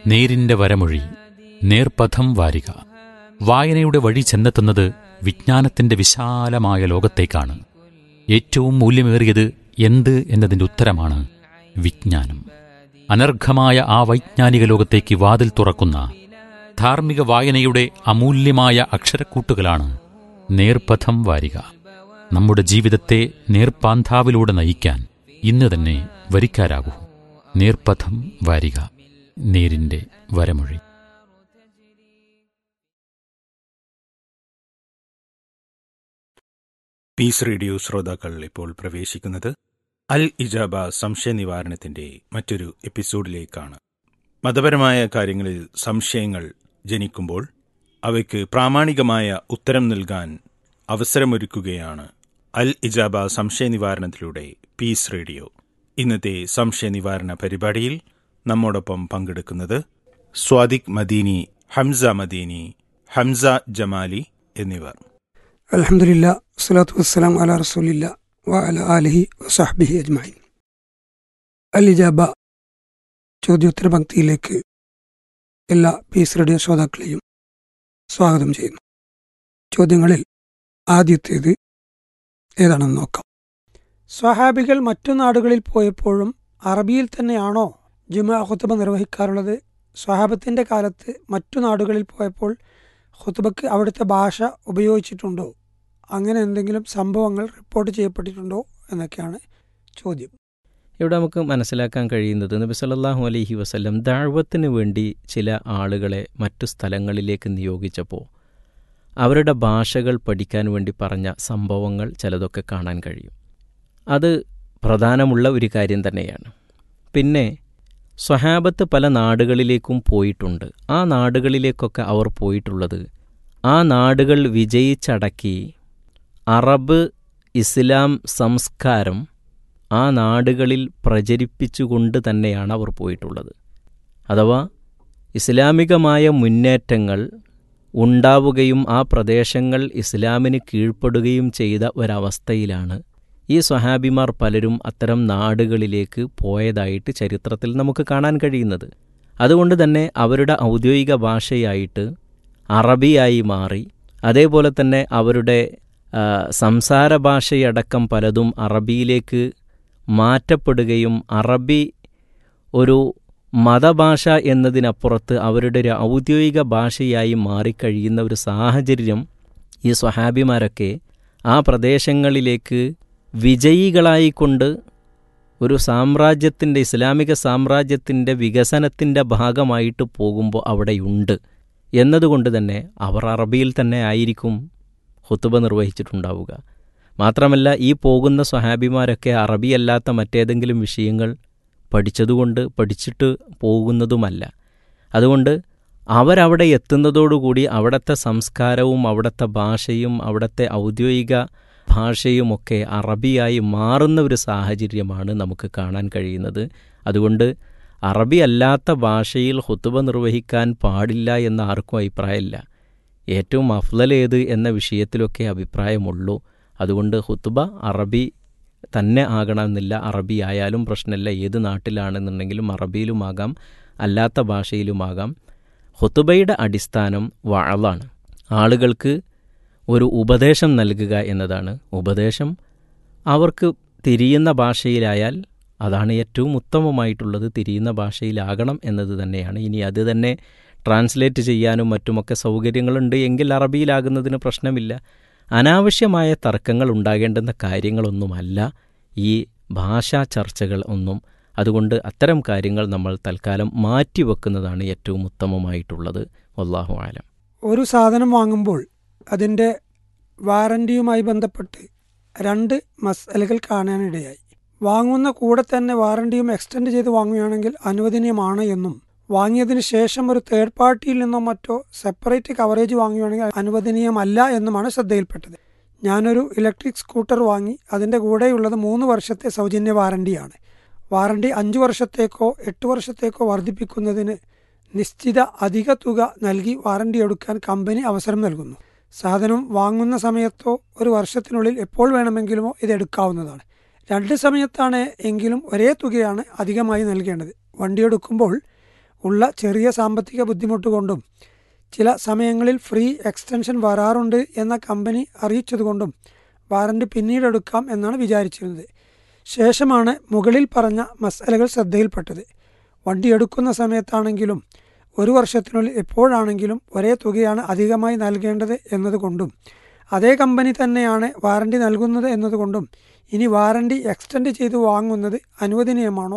നേരിന്റെ വരമൊഴി നേർപഥം വാരിക വായനയുടെ വഴി ചെന്നെത്തുന്നത് വിജ്ഞാനത്തിന്റെ വിശാലമായ ലോകത്തേക്കാണ് ഏറ്റവും മൂല്യമേറിയത് എന്ത് എന്നതിന്റെ ഉത്തരമാണ് വിജ്ഞാനം അനർഘമായ ആ വൈജ്ഞാനിക ലോകത്തേക്ക് വാതിൽ തുറക്കുന്ന ധാർമ്മിക വായനയുടെ അമൂല്യമായ അക്ഷരക്കൂട്ടുകളാണ് നേർപഥം വാരിക നമ്മുടെ ജീവിതത്തെ നേർപ്പാന്താവിലൂടെ നയിക്കാൻ ഇന്ന് തന്നെ വരിക്കാരാകൂ നേർപഥം വാരിക നേരിന്റെ വരമൊഴി പീസ് റേഡിയോ ശ്രോതാക്കൾ ഇപ്പോൾ പ്രവേശിക്കുന്നത് അൽ ഇജാബ സംശയ നിവാരണത്തിന്റെ മറ്റൊരു എപ്പിസോഡിലേക്കാണ് മതപരമായ കാര്യങ്ങളിൽ സംശയങ്ങൾ ജനിക്കുമ്പോൾ അവയ്ക്ക് പ്രാമാണികമായ ഉത്തരം നൽകാൻ അവസരമൊരുക്കുകയാണ് അൽ ഇജാബ സംശയ നിവാരണത്തിലൂടെ പീസ് റേഡിയോ ഇന്നത്തെ സംശയ നിവാരണ പരിപാടിയിൽ നമ്മോടൊപ്പം പങ്കെടുക്കുന്നത് സ്വാദിഖ് മദീനി ഹംസ മദീനി ഹംസ ജമാലി എന്നിവർ അലഹമില്ല വസ്സലാത്തു വസ്സലാം അല റസൂലില്ല വ അല ആലിഹി വസഹബിഹി അജ്മായിൻ അൽ ഇജാബ ചോദ്യോത്തര പങ്ക്തിയിലേക്ക് എല്ലാ പീസ് റേഡിയോ ശ്രോതാക്കളെയും സ്വാഗതം ചെയ്യുന്നു ചോദ്യങ്ങളിൽ ആദ്യത്തേത് ഏതാണെന്ന് നോക്കാം സ്വഹാബികൾ മറ്റു നാടുകളിൽ പോയപ്പോഴും അറബിയിൽ തന്നെയാണോ ജുമാ ഖുത്തുബ നിർവഹിക്കാറുള്ളത് സ്വഹാബത്തിന്റെ കാലത്ത് മറ്റു നാടുകളിൽ പോയപ്പോൾ ഖുത്തുബക്ക് അവിടുത്തെ ഭാഷ ഉപയോഗിച്ചിട്ടുണ്ടോ അങ്ങനെ എന്തെങ്കിലും സംഭവങ്ങൾ റിപ്പോർട്ട് ചെയ്യപ്പെട്ടിട്ടുണ്ടോ എന്നൊക്കെയാണ് ചോദ്യം ഇവിടെ നമുക്ക് മനസ്സിലാക്കാൻ കഴിയുന്നത് നബി സല്ലല്ലാഹു അലൈഹി വസല്ലം ദാഴ്വത്തിന് വേണ്ടി ചില ആളുകളെ മറ്റു സ്ഥലങ്ങളിലേക്ക് നിയോഗിച്ചപ്പോൾ അവരുടെ ഭാഷകൾ പഠിക്കാൻ വേണ്ടി പറഞ്ഞ സംഭവങ്ങൾ ചിലതൊക്കെ കാണാൻ കഴിയും അത് പ്രധാനമുള്ള ഒരു കാര്യം തന്നെയാണ് പിന്നെ സ്വഹാബത്ത് പല നാടുകളിലേക്കും പോയിട്ടുണ്ട് ആ നാടുകളിലേക്കൊക്കെ അവർ പോയിട്ടുള്ളത് ആ നാടുകൾ വിജയിച്ചടക്കി അറബ് ഇസ്ലാം സംസ്കാരം ആ നാടുകളിൽ പ്രചരിപ്പിച്ചുകൊണ്ട് തന്നെയാണ് അവർ പോയിട്ടുള്ളത് അഥവാ ഇസ്ലാമികമായ മുന്നേറ്റങ്ങൾ ഉണ്ടാവുകയും ആ പ്രദേശങ്ങൾ ഇസ്ലാമിന് കീഴ്പ്പെടുകയും ചെയ്ത ഒരവസ്ഥയിലാണ് ഈ സ്വഹാബിമാർ പലരും അത്തരം നാടുകളിലേക്ക് പോയതായിട്ട് ചരിത്രത്തിൽ നമുക്ക് കാണാൻ കഴിയുന്നത് അതുകൊണ്ട് തന്നെ അവരുടെ ഔദ്യോഗിക ഭാഷയായിട്ട് അറബിയായി മാറി അതേപോലെ തന്നെ അവരുടെ സംസാര ഭാഷയടക്കം പലതും അറബിയിലേക്ക് മാറ്റപ്പെടുകയും അറബി ഒരു മതഭാഷ എന്നതിനപ്പുറത്ത് അവരുടെ ഒരു ഔദ്യോഗിക ഭാഷയായി മാറിക്കഴിയുന്ന ഒരു സാഹചര്യം ഈ സ്വഹാബിമാരൊക്കെ ആ പ്രദേശങ്ങളിലേക്ക് വിജയികളായിക്കൊണ്ട് ഒരു സാമ്രാജ്യത്തിൻ്റെ ഇസ്ലാമിക സാമ്രാജ്യത്തിൻ്റെ വികസനത്തിൻ്റെ ഭാഗമായിട്ട് പോകുമ്പോൾ അവിടെയുണ്ട് എന്നതുകൊണ്ട് തന്നെ അവർ അറബിയിൽ തന്നെ ആയിരിക്കും ഹുത്തുബ നിർവഹിച്ചിട്ടുണ്ടാവുക മാത്രമല്ല ഈ പോകുന്ന സ്വഹാബിമാരൊക്കെ അറബിയല്ലാത്ത മറ്റേതെങ്കിലും വിഷയങ്ങൾ പഠിച്ചതുകൊണ്ട് പഠിച്ചിട്ട് പോകുന്നതുമല്ല അതുകൊണ്ട് അവരവിടെ എത്തുന്നതോടുകൂടി അവിടുത്തെ സംസ്കാരവും അവിടുത്തെ ഭാഷയും അവിടുത്തെ ഔദ്യോഗിക ഭാഷയുമൊക്കെ അറബിയായി മാറുന്ന ഒരു സാഹചര്യമാണ് നമുക്ക് കാണാൻ കഴിയുന്നത് അതുകൊണ്ട് അറബി അല്ലാത്ത ഭാഷയിൽ ഹുത്തുബ നിർവഹിക്കാൻ പാടില്ല എന്ന ആർക്കും അഭിപ്രായമില്ല ഏറ്റവും അഫ്ലൽ ഏത് എന്ന വിഷയത്തിലൊക്കെ അഭിപ്രായമുള്ളൂ അതുകൊണ്ട് ഹുത്തുബ അറബി തന്നെ ആകണമെന്നില്ല അറബി ആയാലും പ്രശ്നമില്ല ഏത് നാട്ടിലാണെന്നുണ്ടെങ്കിലും അറബിയിലുമാകാം അല്ലാത്ത ഭാഷയിലുമാകാം ഹുത്തുബയുടെ അടിസ്ഥാനം വാളാണ് ആളുകൾക്ക് ഒരു ഉപദേശം നൽകുക എന്നതാണ് ഉപദേശം അവർക്ക് തിരിയുന്ന ഭാഷയിലായാൽ അതാണ് ഏറ്റവും ഉത്തമമായിട്ടുള്ളത് തിരിയുന്ന ഭാഷയിലാകണം എന്നത് തന്നെയാണ് ഇനി അത് തന്നെ ട്രാൻസ്ലേറ്റ് ചെയ്യാനും മറ്റുമൊക്കെ സൗകര്യങ്ങളുണ്ട് എങ്കിൽ അറബിയിലാകുന്നതിന് പ്രശ്നമില്ല അനാവശ്യമായ തർക്കങ്ങൾ ഉണ്ടാകേണ്ടുന്ന കാര്യങ്ങളൊന്നുമല്ല ഈ ഭാഷാ ചർച്ചകൾ ഒന്നും അതുകൊണ്ട് അത്തരം കാര്യങ്ങൾ നമ്മൾ തൽക്കാലം മാറ്റിവെക്കുന്നതാണ് ഏറ്റവും ഉത്തമമായിട്ടുള്ളത് വല്ലാഹു ആലം ഒരു സാധനം വാങ്ങുമ്പോൾ അതിൻ്റെ വാറണ്ടിയുമായി ബന്ധപ്പെട്ട് രണ്ട് മസലകൾ കാണാനിടയായി വാങ്ങുന്ന കൂടെ തന്നെ വാറണ്ടിയും എക്സ്റ്റെൻഡ് ചെയ്ത് വാങ്ങുകയാണെങ്കിൽ അനുവദനീയമാണ് എന്നും വാങ്ങിയതിന് ശേഷം ഒരു തേർഡ് പാർട്ടിയിൽ നിന്നോ മറ്റോ സെപ്പറേറ്റ് കവറേജ് വാങ്ങുകയാണെങ്കിൽ അനുവദനീയമല്ല എന്നുമാണ് ശ്രദ്ധയിൽപ്പെട്ടത് ഞാനൊരു ഇലക്ട്രിക് സ്കൂട്ടർ വാങ്ങി അതിൻ്റെ കൂടെയുള്ളത് മൂന്ന് വർഷത്തെ സൗജന്യ വാറണ്ടിയാണ് വാറണ്ടി അഞ്ച് വർഷത്തേക്കോ എട്ട് വർഷത്തേക്കോ വർദ്ധിപ്പിക്കുന്നതിന് നിശ്ചിത അധിക തുക നൽകി വാറണ്ടി എടുക്കാൻ കമ്പനി അവസരം നൽകുന്നു സാധനം വാങ്ങുന്ന സമയത്തോ ഒരു വർഷത്തിനുള്ളിൽ എപ്പോൾ വേണമെങ്കിലുമോ ഇത് എടുക്കാവുന്നതാണ് രണ്ട് സമയത്താണ് എങ്കിലും ഒരേ തുകയാണ് അധികമായി നൽകേണ്ടത് വണ്ടി എടുക്കുമ്പോൾ ഉള്ള ചെറിയ സാമ്പത്തിക ബുദ്ധിമുട്ട് കൊണ്ടും ചില സമയങ്ങളിൽ ഫ്രീ എക്സ്റ്റൻഷൻ വരാറുണ്ട് എന്ന കമ്പനി അറിയിച്ചതുകൊണ്ടും വാറണ്ടി പിന്നീട് എടുക്കാം എന്നാണ് വിചാരിച്ചിരുന്നത് ശേഷമാണ് മുകളിൽ പറഞ്ഞ മസാലകൾ ശ്രദ്ധയിൽപ്പെട്ടത് വണ്ടി എടുക്കുന്ന സമയത്താണെങ്കിലും ഒരു വർഷത്തിനുള്ളിൽ എപ്പോഴാണെങ്കിലും ഒരേ തുകയാണ് അധികമായി നൽകേണ്ടത് എന്നതുകൊണ്ടും അതേ കമ്പനി തന്നെയാണ് വാറണ്ടി നൽകുന്നത് എന്നതുകൊണ്ടും ഇനി വാറണ്ടി എക്സ്റ്റെൻഡ് ചെയ്ത് വാങ്ങുന്നത് അനുവദനീയമാണോ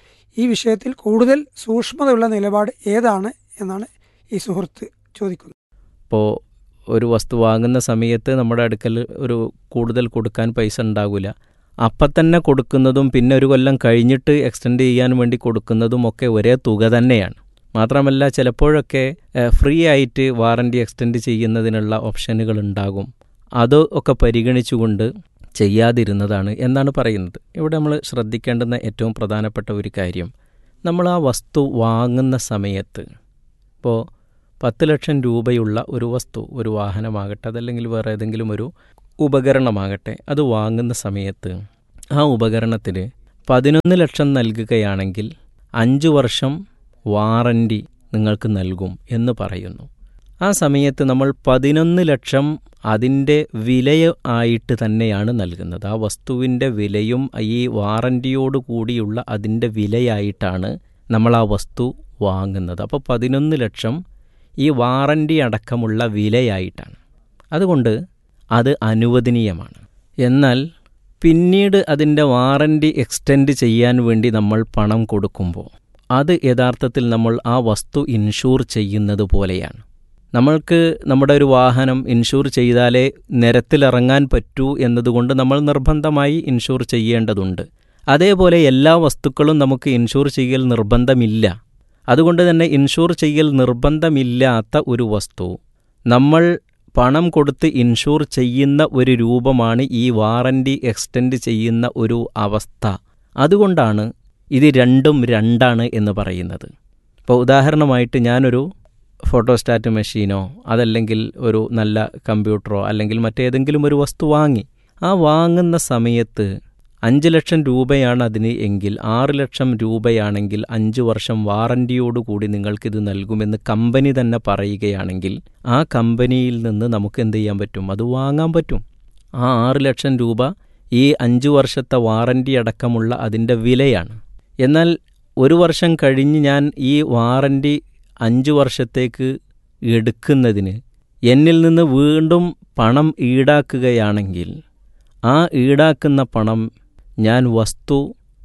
ഈ വിഷയത്തിൽ കൂടുതൽ സൂക്ഷ്മതയുള്ള നിലപാട് ഏതാണ് എന്നാണ് ഈ സുഹൃത്ത് ചോദിക്കുന്നത് ഇപ്പോൾ ഒരു വസ്തു വാങ്ങുന്ന സമയത്ത് നമ്മുടെ അടുക്കൽ ഒരു കൂടുതൽ കൊടുക്കാൻ പൈസ ഉണ്ടാകില്ല അപ്പം തന്നെ കൊടുക്കുന്നതും പിന്നെ ഒരു കൊല്ലം കഴിഞ്ഞിട്ട് എക്സ്റ്റെൻഡ് ചെയ്യാൻ വേണ്ടി കൊടുക്കുന്നതും ഒക്കെ ഒരേ തുക തന്നെയാണ് മാത്രമല്ല ചിലപ്പോഴൊക്കെ ഫ്രീ ആയിട്ട് വാറണ്ടി എക്സ്റ്റെൻഡ് ചെയ്യുന്നതിനുള്ള ഓപ്ഷനുകൾ ഉണ്ടാകും അത് ഒക്കെ പരിഗണിച്ചുകൊണ്ട് ചെയ്യാതിരുന്നതാണ് എന്നാണ് പറയുന്നത് ഇവിടെ നമ്മൾ ശ്രദ്ധിക്കേണ്ടുന്ന ഏറ്റവും പ്രധാനപ്പെട്ട ഒരു കാര്യം നമ്മൾ ആ വസ്തു വാങ്ങുന്ന സമയത്ത് ഇപ്പോൾ പത്ത് ലക്ഷം രൂപയുള്ള ഒരു വസ്തു ഒരു വാഹനമാകട്ടെ അതല്ലെങ്കിൽ വേറെ ഏതെങ്കിലും ഒരു ഉപകരണമാകട്ടെ അത് വാങ്ങുന്ന സമയത്ത് ആ ഉപകരണത്തിന് പതിനൊന്ന് ലക്ഷം നൽകുകയാണെങ്കിൽ അഞ്ച് വർഷം വാറണ്ടി നിങ്ങൾക്ക് നൽകും എന്ന് പറയുന്നു ആ സമയത്ത് നമ്മൾ പതിനൊന്ന് ലക്ഷം അതിൻ്റെ വില ആയിട്ട് തന്നെയാണ് നൽകുന്നത് ആ വസ്തുവിൻ്റെ വിലയും ഈ വാറണ്ടിയോട് കൂടിയുള്ള അതിൻ്റെ വിലയായിട്ടാണ് നമ്മൾ ആ വസ്തു വാങ്ങുന്നത് അപ്പോൾ പതിനൊന്ന് ലക്ഷം ഈ വാറണ്ടി അടക്കമുള്ള വിലയായിട്ടാണ് അതുകൊണ്ട് അത് അനുവദനീയമാണ് എന്നാൽ പിന്നീട് അതിൻ്റെ വാറണ്ടി എക്സ്റ്റെൻഡ് ചെയ്യാൻ വേണ്ടി നമ്മൾ പണം കൊടുക്കുമ്പോൾ അത് യഥാർത്ഥത്തിൽ നമ്മൾ ആ വസ്തു ഇൻഷൂർ ചെയ്യുന്നത് പോലെയാണ് നമ്മൾക്ക് നമ്മുടെ ഒരു വാഹനം ഇൻഷൂർ ചെയ്താലേ നിരത്തിലിറങ്ങാൻ പറ്റൂ എന്നതുകൊണ്ട് നമ്മൾ നിർബന്ധമായി ഇൻഷൂർ ചെയ്യേണ്ടതുണ്ട് അതേപോലെ എല്ലാ വസ്തുക്കളും നമുക്ക് ഇൻഷൂർ ചെയ്യൽ നിർബന്ധമില്ല അതുകൊണ്ട് തന്നെ ഇൻഷൂർ ചെയ്യൽ നിർബന്ധമില്ലാത്ത ഒരു വസ്തു നമ്മൾ പണം കൊടുത്ത് ഇൻഷൂർ ചെയ്യുന്ന ഒരു രൂപമാണ് ഈ വാറണ്ടി എക്സ്റ്റെൻഡ് ചെയ്യുന്ന ഒരു അവസ്ഥ അതുകൊണ്ടാണ് ഇത് രണ്ടും രണ്ടാണ് എന്ന് പറയുന്നത് ഇപ്പോൾ ഉദാഹരണമായിട്ട് ഞാനൊരു ഫോട്ടോസ്റ്റാറ്റ് മെഷീനോ അതല്ലെങ്കിൽ ഒരു നല്ല കമ്പ്യൂട്ടറോ അല്ലെങ്കിൽ മറ്റേതെങ്കിലും ഒരു വസ്തു വാങ്ങി ആ വാങ്ങുന്ന സമയത്ത് അഞ്ച് ലക്ഷം രൂപയാണ് അതിന് എങ്കിൽ ആറ് ലക്ഷം രൂപയാണെങ്കിൽ അഞ്ച് വർഷം വാറണ്ടിയോടുകൂടി നിങ്ങൾക്കിത് നൽകുമെന്ന് കമ്പനി തന്നെ പറയുകയാണെങ്കിൽ ആ കമ്പനിയിൽ നിന്ന് നമുക്ക് എന്ത് ചെയ്യാൻ പറ്റും അത് വാങ്ങാൻ പറ്റും ആ ആറ് ലക്ഷം രൂപ ഈ അഞ്ച് വർഷത്തെ വാറണ്ടി അടക്കമുള്ള അതിൻ്റെ വിലയാണ് എന്നാൽ ഒരു വർഷം കഴിഞ്ഞ് ഞാൻ ഈ വാറണ്ടി അഞ്ച് വർഷത്തേക്ക് എടുക്കുന്നതിന് എന്നിൽ നിന്ന് വീണ്ടും പണം ഈടാക്കുകയാണെങ്കിൽ ആ ഈടാക്കുന്ന പണം ഞാൻ വസ്തു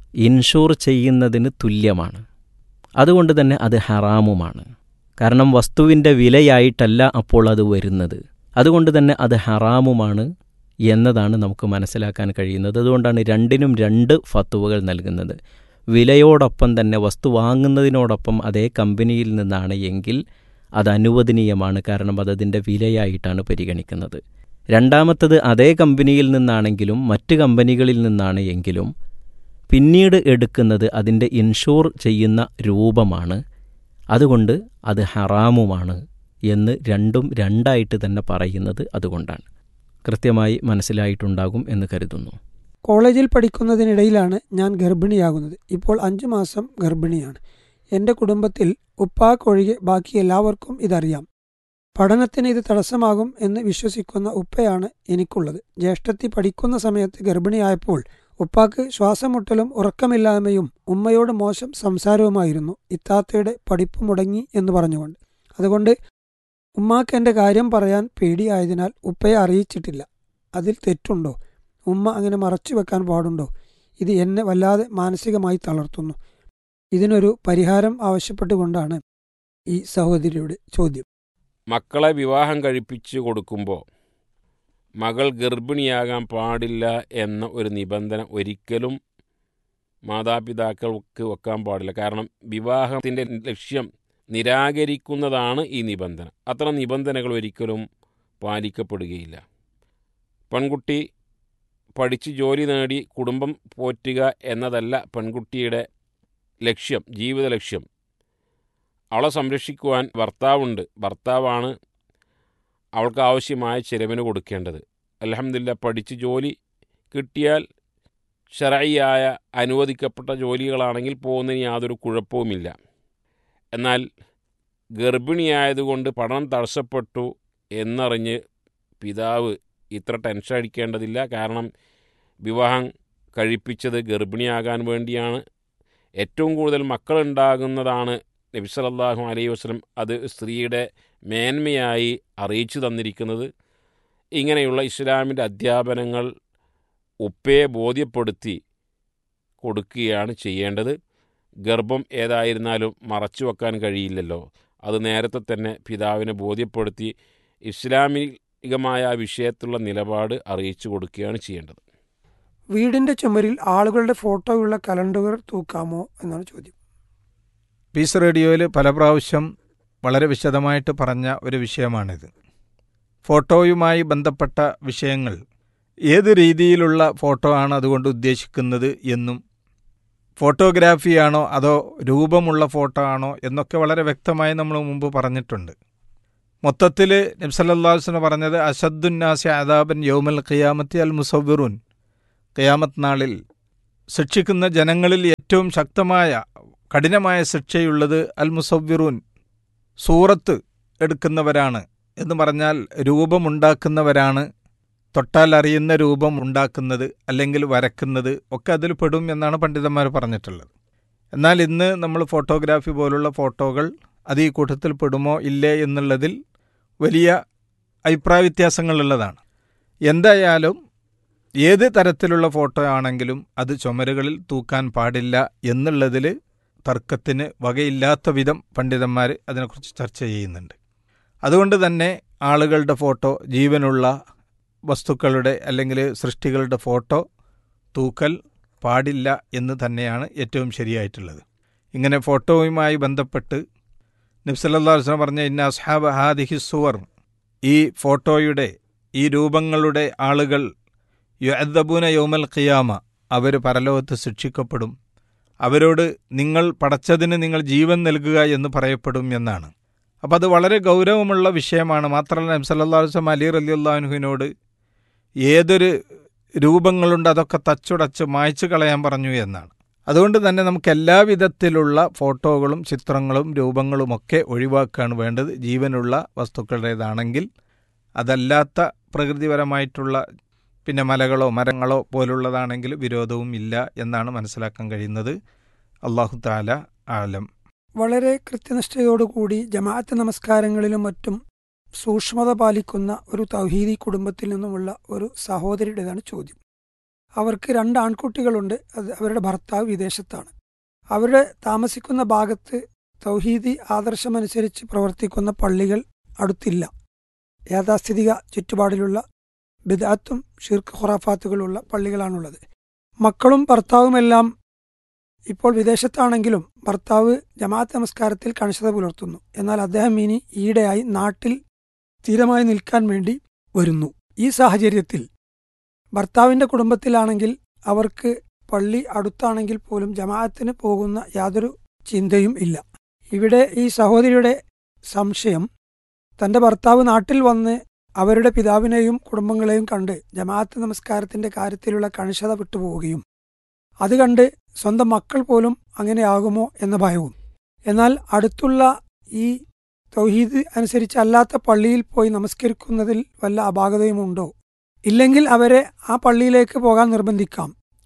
ഇൻഷൂർ ചെയ്യുന്നതിന് തുല്യമാണ് അതുകൊണ്ട് തന്നെ അത് ഹറാമുമാണ് കാരണം വസ്തുവിൻ്റെ വിലയായിട്ടല്ല അപ്പോൾ അത് വരുന്നത് അതുകൊണ്ട് തന്നെ അത് ഹറാമുമാണ് എന്നതാണ് നമുക്ക് മനസ്സിലാക്കാൻ കഴിയുന്നത് അതുകൊണ്ടാണ് രണ്ടിനും രണ്ട് ഫത്തുവകൾ നൽകുന്നത് വിലയോടൊപ്പം തന്നെ വസ്തു വാങ്ങുന്നതിനോടൊപ്പം അതേ കമ്പനിയിൽ നിന്നാണ് എങ്കിൽ അത് അനുവദനീയമാണ് കാരണം അത് അതിൻ്റെ വിലയായിട്ടാണ് പരിഗണിക്കുന്നത് രണ്ടാമത്തത് അതേ കമ്പനിയിൽ നിന്നാണെങ്കിലും മറ്റ് കമ്പനികളിൽ നിന്നാണ് എങ്കിലും പിന്നീട് എടുക്കുന്നത് അതിൻ്റെ ഇൻഷൂർ ചെയ്യുന്ന രൂപമാണ് അതുകൊണ്ട് അത് ഹറാമുമാണ് എന്ന് രണ്ടും രണ്ടായിട്ട് തന്നെ പറയുന്നത് അതുകൊണ്ടാണ് കൃത്യമായി മനസ്സിലായിട്ടുണ്ടാകും എന്ന് കരുതുന്നു കോളേജിൽ പഠിക്കുന്നതിനിടയിലാണ് ഞാൻ ഗർഭിണിയാകുന്നത് ഇപ്പോൾ അഞ്ചു മാസം ഗർഭിണിയാണ് എൻ്റെ കുടുംബത്തിൽ ഉപ്പാക്കൊഴികെ ബാക്കി എല്ലാവർക്കും ഇതറിയാം പഠനത്തിന് ഇത് തടസ്സമാകും എന്ന് വിശ്വസിക്കുന്ന ഉപ്പയാണ് എനിക്കുള്ളത് ജ്യേഷ്ഠത്തി പഠിക്കുന്ന സമയത്ത് ഗർഭിണിയായപ്പോൾ ഉപ്പാക്ക് ശ്വാസമുട്ടലും ഉറക്കമില്ലായ്മയും ഉമ്മയോട് മോശം സംസാരവുമായിരുന്നു ഇത്താത്തയുടെ പഠിപ്പ് മുടങ്ങി എന്ന് പറഞ്ഞുകൊണ്ട് അതുകൊണ്ട് ഉമ്മാക്ക് എൻ്റെ കാര്യം പറയാൻ പേടിയായതിനാൽ ഉപ്പയെ അറിയിച്ചിട്ടില്ല അതിൽ തെറ്റുണ്ടോ ഉമ്മ അങ്ങനെ മറച്ചു വെക്കാൻ പാടുണ്ടോ ഇത് എന്നെ വല്ലാതെ മാനസികമായി തളർത്തുന്നു ഇതിനൊരു പരിഹാരം ആവശ്യപ്പെട്ടുകൊണ്ടാണ് ഈ സഹോദരിയുടെ ചോദ്യം മക്കളെ വിവാഹം കഴിപ്പിച്ച് കൊടുക്കുമ്പോൾ മകൾ ഗർഭിണിയാകാൻ പാടില്ല എന്ന ഒരു നിബന്ധന ഒരിക്കലും മാതാപിതാക്കൾക്ക് വെക്കാൻ പാടില്ല കാരണം വിവാഹത്തിൻ്റെ ലക്ഷ്യം നിരാകരിക്കുന്നതാണ് ഈ നിബന്ധന അത്തരം നിബന്ധനകൾ ഒരിക്കലും പാലിക്കപ്പെടുകയില്ല പെൺകുട്ടി പഠിച്ച് ജോലി നേടി കുടുംബം പോറ്റുക എന്നതല്ല പെൺകുട്ടിയുടെ ലക്ഷ്യം ജീവിത ലക്ഷ്യം അവളെ സംരക്ഷിക്കുവാൻ ഭർത്താവുണ്ട് ഭർത്താവാണ് അവൾക്ക് ആവശ്യമായ ചിലവിന് കൊടുക്കേണ്ടത് അലഹമില്ല പഠിച്ച് ജോലി കിട്ടിയാൽ ഷറയായ അനുവദിക്കപ്പെട്ട ജോലികളാണെങ്കിൽ പോകുന്നതിന് യാതൊരു കുഴപ്പവുമില്ല എന്നാൽ ഗർഭിണിയായതുകൊണ്ട് പഠനം തടസ്സപ്പെട്ടു എന്നറിഞ്ഞ് പിതാവ് ഇത്ര ടെൻഷൻ അടിക്കേണ്ടതില്ല കാരണം വിവാഹം കഴിപ്പിച്ചത് ഗർഭിണിയാകാൻ വേണ്ടിയാണ് ഏറ്റവും കൂടുതൽ മക്കളുണ്ടാകുന്നതാണ് നബി സല്ലല്ലാഹു അലൈഹി വസല്ലം അത് സ്ത്രീയുടെ മേന്മയായി അറിയിച്ചു തന്നിരിക്കുന്നത് ഇങ്ങനെയുള്ള ഇസ്ലാമിൻ്റെ അധ്യാപനങ്ങൾ ഉപ്പയെ ബോധ്യപ്പെടുത്തി കൊടുക്കുകയാണ് ചെയ്യേണ്ടത് ഗർഭം ഏതായിരുന്നാലും മറച്ചു വെക്കാൻ കഴിയില്ലല്ലോ അത് നേരത്തെ തന്നെ പിതാവിനെ ബോധ്യപ്പെടുത്തി ഇസ്ലാമികമായ ആ വിഷയത്തിലുള്ള നിലപാട് അറിയിച്ചു കൊടുക്കുകയാണ് ചെയ്യേണ്ടത് വീടിന്റെ ചുമരിൽ ആളുകളുടെ ഫോട്ടോയുള്ള കലണ്ടറുകൾ തൂക്കാമോ എന്നാണ് ചോദ്യം പീസ് റേഡിയോയിൽ പല പ്രാവശ്യം വളരെ വിശദമായിട്ട് പറഞ്ഞ ഒരു വിഷയമാണിത് ഫോട്ടോയുമായി ബന്ധപ്പെട്ട വിഷയങ്ങൾ ഏത് രീതിയിലുള്ള ഫോട്ടോ ആണ് അതുകൊണ്ട് ഉദ്ദേശിക്കുന്നത് എന്നും ഫോട്ടോഗ്രാഫിയാണോ അതോ രൂപമുള്ള ഫോട്ടോ ആണോ എന്നൊക്കെ വളരെ വ്യക്തമായി നമ്മൾ മുമ്പ് പറഞ്ഞിട്ടുണ്ട് മൊത്തത്തിൽ നബ്സല്ലാസ്ന് പറഞ്ഞത് അസദ്ദുന്നാസി അദാബൻ യൗമൽ ഖിയാമത്തി അൽ മുസവ്വിറുൻ ഖിയാമത്ത് നാളിൽ ശിക്ഷിക്കുന്ന ജനങ്ങളിൽ ഏറ്റവും ശക്തമായ കഠിനമായ ശിക്ഷയുള്ളത് അൽ മുസവ്വിറൂൻ സൂറത്ത് എടുക്കുന്നവരാണ് എന്ന് പറഞ്ഞാൽ രൂപമുണ്ടാക്കുന്നവരാണ് തൊട്ടാൽ അറിയുന്ന രൂപം ഉണ്ടാക്കുന്നത് അല്ലെങ്കിൽ വരക്കുന്നത് ഒക്കെ അതിൽ പെടും എന്നാണ് പണ്ഡിതന്മാർ പറഞ്ഞിട്ടുള്ളത് എന്നാൽ ഇന്ന് നമ്മൾ ഫോട്ടോഗ്രാഫി പോലുള്ള ഫോട്ടോകൾ അത് ഈ കൂട്ടത്തിൽ പെടുമോ ഇല്ലേ എന്നുള്ളതിൽ വലിയ അഭിപ്രായ വ്യത്യാസങ്ങളുള്ളതാണ് എന്തായാലും ഏത് തരത്തിലുള്ള ഫോട്ടോ ആണെങ്കിലും അത് ചുമരുകളിൽ തൂക്കാൻ പാടില്ല എന്നുള്ളതിൽ തർക്കത്തിന് വകയില്ലാത്ത വിധം പണ്ഡിതന്മാർ അതിനെക്കുറിച്ച് ചർച്ച ചെയ്യുന്നുണ്ട് അതുകൊണ്ട് തന്നെ ആളുകളുടെ ഫോട്ടോ ജീവനുള്ള വസ്തുക്കളുടെ അല്ലെങ്കിൽ സൃഷ്ടികളുടെ ഫോട്ടോ തൂക്കൽ പാടില്ല എന്ന് തന്നെയാണ് ഏറ്റവും ശരിയായിട്ടുള്ളത് ഇങ്ങനെ ഫോട്ടോയുമായി ബന്ധപ്പെട്ട് നബ്സല്ലാ വസ്ലം പറഞ്ഞ ഇന്ന അസ്ഹാബ് ഹാദിഹി സുവർ ഈ ഫോട്ടോയുടെ ഈ രൂപങ്ങളുടെ ആളുകൾ യുഅദ്ദബൂന യൗമൽ ഖിയാമ അവർ പരലോകത്ത് ശിക്ഷിക്കപ്പെടും അവരോട് നിങ്ങൾ പടച്ചതിന് നിങ്ങൾ ജീവൻ നൽകുക എന്ന് പറയപ്പെടും എന്നാണ് അപ്പം അത് വളരെ ഗൗരവമുള്ള വിഷയമാണ് മാത്രമല്ല നബ്സല്ലാ വസ്ലം അലി അലി അള്ളാഹുവിനോട് ഏതൊരു രൂപങ്ങളുണ്ട് അതൊക്കെ തച്ചുടച്ച് മായ്ച്ചു കളയാൻ പറഞ്ഞു എന്നാണ് അതുകൊണ്ട് തന്നെ നമുക്ക് എല്ലാവിധത്തിലുള്ള ഫോട്ടോകളും ചിത്രങ്ങളും രൂപങ്ങളുമൊക്കെ ഒഴിവാക്കുകയാണ് വേണ്ടത് ജീവനുള്ള വസ്തുക്കളുടേതാണെങ്കിൽ അതല്ലാത്ത പ്രകൃതിപരമായിട്ടുള്ള പിന്നെ മലകളോ മരങ്ങളോ പോലുള്ളതാണെങ്കിൽ വിരോധവും ഇല്ല എന്നാണ് മനസ്സിലാക്കാൻ കഴിയുന്നത് അള്ളാഹു താല ആലം വളരെ കൃത്യനിഷ്ഠയോടുകൂടി ജമാഅത്ത് നമസ്കാരങ്ങളിലും മറ്റും സൂക്ഷ്മത പാലിക്കുന്ന ഒരു തൗഹീദി കുടുംബത്തിൽ നിന്നുമുള്ള ഒരു സഹോദരിയുടേതാണ് ചോദ്യം അവർക്ക് രണ്ട് ആൺകുട്ടികളുണ്ട് അത് അവരുടെ ഭർത്താവ് വിദേശത്താണ് അവരുടെ താമസിക്കുന്ന ഭാഗത്ത് തൗഹീദി ആദർശമനുസരിച്ച് പ്രവർത്തിക്കുന്ന പള്ളികൾ അടുത്തില്ല യാഥാസ്ഥിതിക ചുറ്റുപാടിലുള്ള ബിദാത്തും ഷിർക്ക് ഖുറാഫാത്തുകളുള്ള പള്ളികളാണുള്ളത് മക്കളും ഭർത്താവുമെല്ലാം ഇപ്പോൾ വിദേശത്താണെങ്കിലും ഭർത്താവ് ജമാഅത്ത് നമസ്കാരത്തിൽ കണിശത പുലർത്തുന്നു എന്നാൽ അദ്ദേഹം ഇനി ഈയിടെയായി നാട്ടിൽ സ്ഥിരമായി നിൽക്കാൻ വേണ്ടി വരുന്നു ഈ സാഹചര്യത്തിൽ ഭർത്താവിന്റെ കുടുംബത്തിലാണെങ്കിൽ അവർക്ക് പള്ളി അടുത്താണെങ്കിൽ പോലും ജമാഅത്തിന് പോകുന്ന യാതൊരു ചിന്തയും ഇല്ല ഇവിടെ ഈ സഹോദരിയുടെ സംശയം തന്റെ ഭർത്താവ് നാട്ടിൽ വന്ന് അവരുടെ പിതാവിനെയും കുടുംബങ്ങളെയും കണ്ട് ജമാഅത്ത് നമസ്കാരത്തിന്റെ കാര്യത്തിലുള്ള കണിശത വിട്ടുപോവുകയും അത് കണ്ട് സ്വന്തം മക്കൾ പോലും അങ്ങനെയാകുമോ എന്ന ഭയവും എന്നാൽ അടുത്തുള്ള ഈ തൗഹീദ് അനുസരിച്ചല്ലാത്ത പള്ളിയിൽ പോയി നമസ്കരിക്കുന്നതിൽ വല്ല അപാകതയുമുണ്ടോ ഇല്ലെങ്കിൽ അവരെ ആ പള്ളിയിലേക്ക് പോകാൻ നിർബന്ധിക്കാം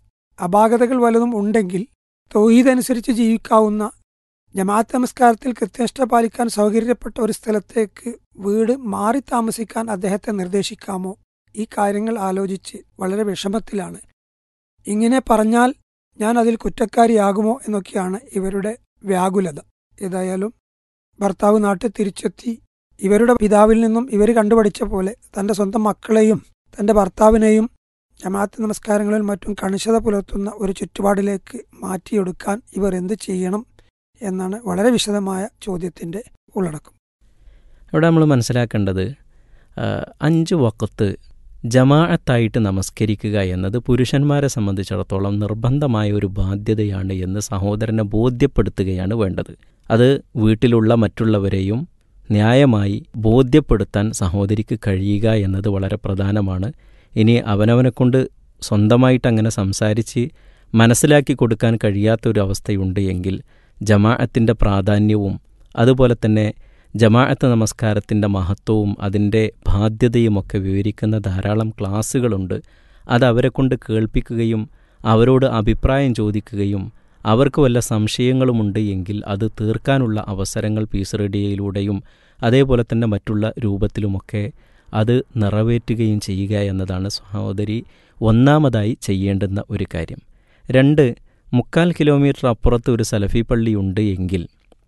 അപാകതകൾ വല്ലതും ഉണ്ടെങ്കിൽ തൗഹീദ് അനുസരിച്ച് ജീവിക്കാവുന്ന ജമാഅത്ത് നമസ്കാരത്തിൽ കൃത്യനിഷ്ഠ പാലിക്കാൻ സൗകര്യപ്പെട്ട ഒരു സ്ഥലത്തേക്ക് വീട് മാറി താമസിക്കാൻ അദ്ദേഹത്തെ നിർദ്ദേശിക്കാമോ ഈ കാര്യങ്ങൾ ആലോചിച്ച് വളരെ വിഷമത്തിലാണ് ഇങ്ങനെ പറഞ്ഞാൽ ഞാൻ അതിൽ കുറ്റക്കാരിയാകുമോ എന്നൊക്കെയാണ് ഇവരുടെ വ്യാകുലത ഏതായാലും ഭർത്താവ് നാട്ടിൽ തിരിച്ചെത്തി ഇവരുടെ പിതാവിൽ നിന്നും ഇവർ കണ്ടുപഠിച്ച പോലെ തന്റെ സ്വന്തം മക്കളെയും തന്റെ ഭർത്താവിനെയും ജമാഅത്ത് നമസ്കാരങ്ങളിൽ മറ്റും കണിശത പുലർത്തുന്ന ഒരു ചുറ്റുപാടിലേക്ക് മാറ്റിയെടുക്കാൻ ഇവർ എന്ത് ചെയ്യണം എന്നാണ് വളരെ വിശദമായ ചോദ്യത്തിന്റെ ഉള്ളടക്കം ഇവിടെ നമ്മൾ മനസ്സിലാക്കേണ്ടത് ആ, അഞ്ച് വക്കത്ത് ജമാഅത്തായിട്ട് നമസ്കരിക്കുക എന്നത് പുരുഷന്മാരെ സംബന്ധിച്ചിടത്തോളം നിർബന്ധമായ ഒരു ബാധ്യതയാണ് എന്ന് സഹോദരനെ ബോധ്യപ്പെടുത്തുകയാണ് വേണ്ടത് അത് വീട്ടിലുള്ള മറ്റുള്ളവരെയും ന്യായമായി ബോധ്യപ്പെടുത്താൻ സഹോദരിക്ക് കഴിയുക എന്നത് വളരെ പ്രധാനമാണ് ഇനി അവനവനെ കൊണ്ട് സ്വന്തമായിട്ട് അങ്ങനെ സംസാരിച്ച് മനസ്സിലാക്കി കൊടുക്കാൻ കഴിയാത്തൊരു അവസ്ഥയുണ്ട് എങ്കിൽ ജമാഅത്തിൻ്റെ പ്രാധാന്യവും അതുപോലെ തന്നെ ജമാഅത്ത് നമസ്കാരത്തിൻ്റെ മഹത്വവും അതിൻ്റെ ബാധ്യതയുമൊക്കെ വിവരിക്കുന്ന ധാരാളം ക്ലാസ്സുകളുണ്ട് അത് അവരെ കൊണ്ട് കേൾപ്പിക്കുകയും അവരോട് അഭിപ്രായം ചോദിക്കുകയും അവർക്ക് വല്ല സംശയങ്ങളുമുണ്ട് എങ്കിൽ അത് തീർക്കാനുള്ള അവസരങ്ങൾ പീസ് റേഡിയോയിലൂടെയും അതേപോലെ തന്നെ മറ്റുള്ള രൂപത്തിലുമൊക്കെ അത് നിറവേറ്റുകയും ചെയ്യുക എന്നതാണ് സഹോദരി ഒന്നാമതായി ചെയ്യേണ്ടുന്ന ഒരു കാര്യം രണ്ട് മുക്കാൽ കിലോമീറ്റർ അപ്പുറത്ത് ഒരു സലഫി പള്ളി ഉണ്ട് എങ്കിൽ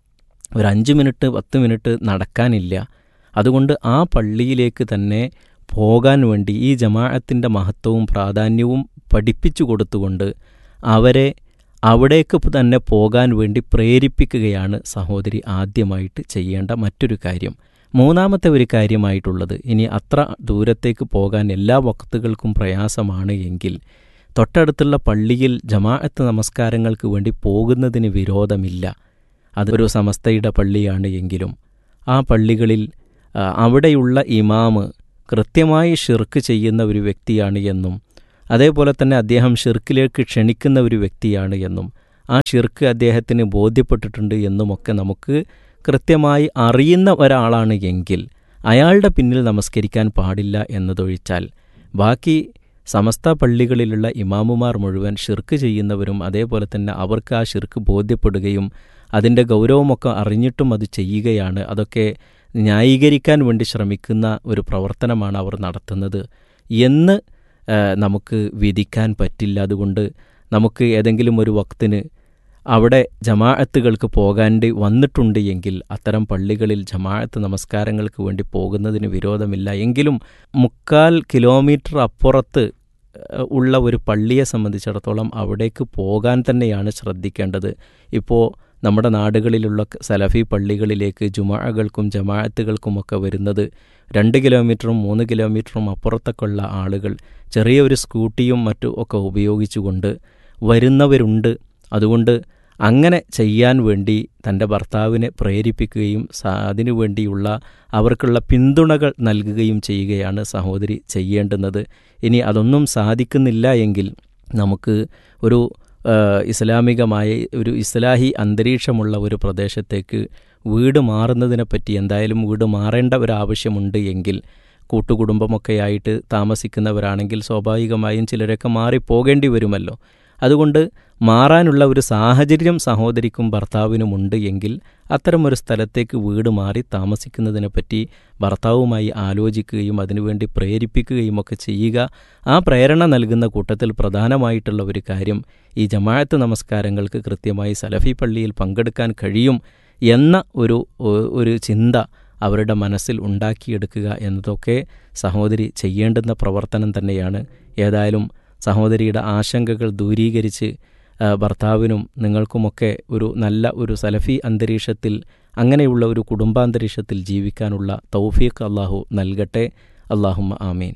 ഒരു അഞ്ച് മിനിറ്റ് പത്ത് മിനിറ്റ് നടക്കാനില്ല അതുകൊണ്ട് ആ പള്ളിയിലേക്ക് തന്നെ പോകാൻ വേണ്ടി ഈ ജമാഅത്തിൻ്റെ മഹത്വവും പ്രാധാന്യവും പഠിപ്പിച്ചു കൊടുത്തുകൊണ്ട് അവരെ അവിടേക്ക് തന്നെ പോകാൻ വേണ്ടി പ്രേരിപ്പിക്കുകയാണ് സഹോദരി ആദ്യമായിട്ട് ചെയ്യേണ്ട മറ്റൊരു കാര്യം മൂന്നാമത്തെ ഒരു കാര്യമായിട്ടുള്ളത് ഇനി അത്ര ദൂരത്തേക്ക് പോകാൻ എല്ലാ വക്തുകൾക്കും പ്രയാസമാണ് എങ്കിൽ തൊട്ടടുത്തുള്ള പള്ളിയിൽ ജമാഅത്ത് നമസ്കാരങ്ങൾക്ക് വേണ്ടി പോകുന്നതിന് വിരോധമില്ല അതൊരു സമസ്തയുടെ പള്ളിയാണ് എങ്കിലും ആ പള്ളികളിൽ ആ, അവിടെയുള്ള ഇമാമ് കൃത്യമായി ഷിർക്ക് ചെയ്യുന്ന ഒരു വ്യക്തിയാണ് എന്നും അതേപോലെ തന്നെ അദ്ദേഹം ഷിർക്കിലേക്ക് ക്ഷണിക്കുന്ന ഒരു വ്യക്തിയാണ് എന്നും ആ ഷിർക്ക് അദ്ദേഹത്തിന് ബോധ്യപ്പെട്ടിട്ടുണ്ട് എന്നുമൊക്കെ നമുക്ക് കൃത്യമായി അറിയുന്ന ഒരാളാണ് എങ്കിൽ അയാളുടെ പിന്നിൽ നമസ്കരിക്കാൻ പാടില്ല എന്നതൊഴിച്ചാൽ ബാക്കി സമസ്ത പള്ളികളിലുള്ള ഇമാമുമാർ മുഴുവൻ ഷിർക്ക് ചെയ്യുന്നവരും അതേപോലെ തന്നെ അവർക്ക് ആ ഷിർക്ക് ബോധ്യപ്പെടുകയും അതിൻ്റെ ഗൗരവമൊക്കെ അറിഞ്ഞിട്ടും അത് ചെയ്യുകയാണ് അതൊക്കെ ന്യായീകരിക്കാൻ വേണ്ടി ശ്രമിക്കുന്ന ഒരു പ്രവർത്തനമാണ് അവർ നടത്തുന്നത് എന്ന് ആ, നമുക്ക് വിധിക്കാൻ പറ്റില്ല അതുകൊണ്ട് നമുക്ക് ഏതെങ്കിലും ഒരു വക്തിന് അവിടെ ജമാഅത്തുകൾക്ക് പോകാണ്ടി വന്നിട്ടുണ്ട് എങ്കിൽ അത്തരം പള്ളികളിൽ ജമാഅത്ത് നമസ്കാരങ്ങൾക്ക് വേണ്ടി പോകുന്നതിന് വിരോധമില്ല എങ്കിലും മുക്കാൽ കിലോമീറ്റർ അപ്പുറത്ത് ഏഹ്, ഉള്ള ഒരു പള്ളിയെ സംബന്ധിച്ചിടത്തോളം അവിടേക്ക് പോകാൻ തന്നെയാണ് ശ്രദ്ധിക്കേണ്ടത് ഇപ്പോൾ നമ്മുടെ നാടുകളിലുള്ള സലഫി പള്ളികളിലേക്ക് ജുമാഅകൾക്കും ജമാഅത്തുകൾക്കുമൊക്കെ വരുന്നത് രണ്ട് കിലോമീറ്ററും മൂന്ന് കിലോമീറ്ററും അപ്പുറത്തൊക്കെ ഉള്ള ആളുകൾ ചെറിയൊരു സ്കൂട്ടിയും മറ്റും ഒക്കെ ഉപയോഗിച്ചുകൊണ്ട് വരുന്നവരുണ്ട് അതുകൊണ്ട് അങ്ങനെ ചെയ്യാൻ വേണ്ടി തൻ്റെ ഭർത്താവിനെ പ്രേരിപ്പിക്കുകയും സ- അതിനു വേണ്ടിയുള്ള അവർക്കുള്ള പിന്തുണകൾ നൽകുകയും ചെയ്യുകയാണ് സഹോദരി ചെയ്യേണ്ടുന്നത് ഇനി അതൊന്നും സാധിക്കുന്നില്ല എങ്കിൽ നമുക്ക് ഒരു ആ, ഇസ്ലാമികമായ ഒരു ഇസ്ലാഹി അന്തരീക്ഷമുള്ള ഒരു പ്രദേശത്തേക്ക് വീട് മാറുന്നതിനെപ്പറ്റി എന്തായാലും വീട് മാറേണ്ട ഒരു ആവശ്യമുണ്ട് എങ്കിൽ കൂട്ടുകുടുംബമൊക്കെയായിട്ട് താമസിക്കുന്നവരാണെങ്കിൽ സ്വാഭാവികമായും ചിലരൊക്കെ മാറിപ്പോകേണ്ടി വരുമല്ലോ അതുകൊണ്ട് മാറാനുള്ള ഒരു സാഹചര്യം സഹോദരിക്കും ഭർത്താവിനുമുണ്ട് എങ്കിൽ അത്തരമൊരു സ്ഥലത്തേക്ക് വീട് മാറി താമസിക്കുന്നതിനെപ്പറ്റി ഭർത്താവുമായി ആലോചിക്കുകയും അതിനുവേണ്ടി പ്രേരിപ്പിക്കുകയും ഒക്കെ ചെയ്യുക ആ പ്രേരണ നൽകുന്ന കൂട്ടത്തിൽ പ്രധാനമായിട്ടുള്ള ഒരു കാര്യം ഈ ജമാഅത്ത് നമസ്കാരങ്ങൾക്ക് കൃത്യമായി സലഫി പള്ളിയിൽ പങ്കെടുക്കാൻ കഴിയും എന്ന ഒരു ഒ- ഒരു ചിന്ത അവരുടെ മനസ്സിൽ ഉണ്ടാക്കിയെടുക്കുക എന്നതൊക്കെ സഹോദരി ചെയ്യേണ്ടുന്ന പ്രവർത്തനം തന്നെയാണ് ഏതായാലും സഹോദരിയുടെ ആശങ്കകൾ ദൂരീകരിച്ച് ആ, ഭർത്താവിനും നിങ്ങൾക്കുമൊക്കെ ഒരു നല്ല ഒരു സലഫി അന്തരീക്ഷത്തിൽ അങ്ങനെയുള്ള ഒരു കുടുംബാന്തരീക്ഷത്തിൽ ജീവിക്കാനുള്ള തൗഫീഖ് അള്ളാഹു നൽകട്ടെ അള്ളാഹുമ്മ ആമീൻ